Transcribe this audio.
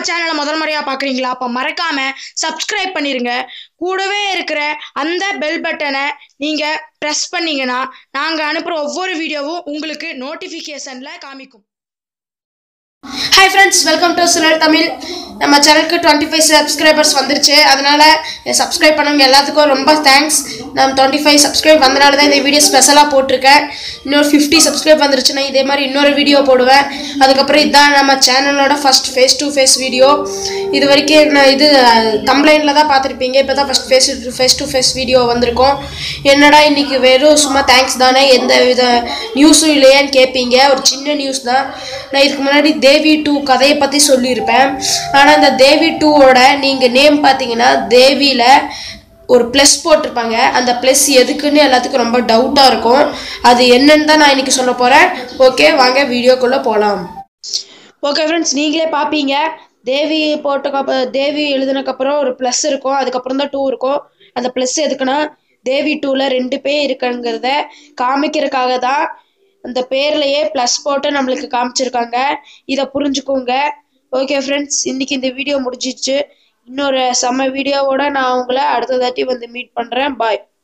சேனலை முதல் முறையாக பார்க்குறீங்களா அப்போ மறக்காமல் சப்ஸ்கிரைப் பண்ணிடுங்க கூடவே இருக்கிற அந்த பெல் பட்டனை நீங்கள் ப்ரெஸ் பண்ணீங்கன்னா நாங்கள் அனுப்புகிற ஒவ்வொரு வீடியோவும் உங்களுக்கு நோட்டிஃபிகேஷனில் காமிக்கும் ஹாய் ஃப்ரெண்ட்ஸ் வெல்கம் டு சுழல் தமிழ் நம்ம சேனலுக்கு டுவெண்ட்டி ஃபைவ் சப்ஸ்கிரைபர்ஸ் வந்துருச்சு அதனால சப்ஸ்கிரைப் பண்ணவங்க எல்லாத்துக்கும் ரொம்ப தேங்க்ஸ் நம்ம டுவெண்ட்டி ஃபைவ் சப்ஸ்கிரைப் வந்தனால தான் இந்த வீடியோ ஸ்பெஷலாக போட்டிருக்கேன் இன்னொரு ஃபிஃப்டி சப்ஸ்கிரைப் வந்துருச்சுன்னா இதே மாதிரி இன்னொரு வீடியோ போடுவேன் அதுக்கப்புறம் இதுதான் நம்ம சேனலோட first face to face video இது வரைக்கும் நான் இது கம்ப்ளைண்டில் தான் பார்த்துருப்பீங்க இப்போ தான் first face face to face video வந்திருக்கோம் என்னடா இன்னைக்கு வெறும் சும்மா தேங்க்ஸ் தானே எந்த வித நியூஸும் இல்லையான்னு கேட்பீங்க ஒரு சின்ன நியூஸ் தான் நான் இதுக்கு முன்னாடி தேவி டூ கதையை பற்றி சொல்லியிருப்பேன் ஆனால் இந்த தேவி டூவோட நீங்கள் நேம் பார்த்தீங்கன்னா தேவியில் ஒரு ப்ளஸ் போட்டிருப்பாங்க அந்த ப்ளஸ் எதுக்குன்னு எல்லாத்துக்கும் ரொம்ப டவுட்டாக இருக்கும் அது என்னன்னு தான் நான் இன்னைக்கு சொல்ல போகிறேன் ஓகே வாங்க வீடியோக்குள்ளே போகலாம் ஓகே ஃப்ரெண்ட்ஸ் நீங்களே பார்ப்பீங்க தேவி போட்டக்கப்புற தேவி எழுதுனக்கப்புறம் ஒரு ப்ளஸ் இருக்கும் அதுக்கப்புறம் தான் டூ இருக்கும் அந்த ப்ளஸ் எதுக்குன்னா தேவி டூவில் ரெண்டு பேர் இருக்குங்கிறத காமிக்கிறதுக்காக தான் அந்த பேர்லையே ப்ளஸ் போட்டு நம்மளுக்கு காமிச்சிருக்காங்க இதை புரிஞ்சுக்கோங்க ஓகே ஃப்ரெண்ட்ஸ் இன்னைக்கு இந்த வீடியோ முடிஞ்சிச்சு இன்னொரு செம்ம வீடியோவோட நான் உங்களை அடுத்த தாட்டி வந்து மீட் பண்ணுறேன் பாய்